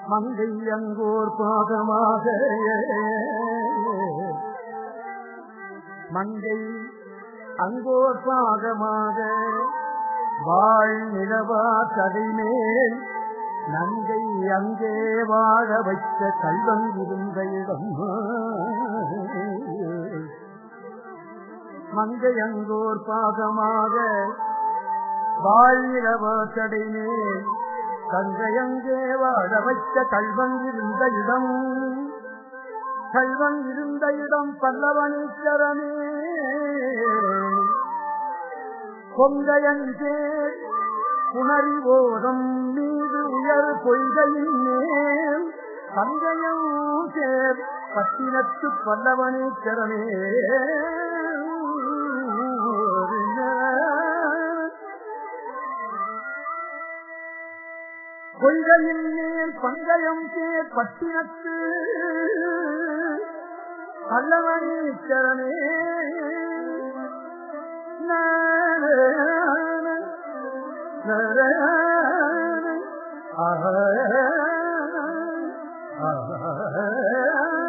மங்கை அங்கோர் பாகமாக மங்கை அங்கோர் பாகமாக வாழ் நிலவா கதைமேல் நங்கை அங்கே வாழ வைத்த கல்வன் இருந்த இடம் மங்கை அங்கோர் பாகமாக வாழ் நிலவா கடைமேல் தங்கை அங்கே வாழ வைத்த கல்வன் இருந்த இடம் கல்வன் இருந்த இடம் பல்லவனீஸ்வரமே கொங்கையஞ்சே புனரிவோதம் மீது உயர் பொய்கையின் மேல் தங்கையம் சேர் பட்டினத்து பல்லவனீஸ்வரமே கொள்கையின் மேல் பங்கயம் சேர் பட்டினத்து பல்லவனீஸ்வரனே ஆஹ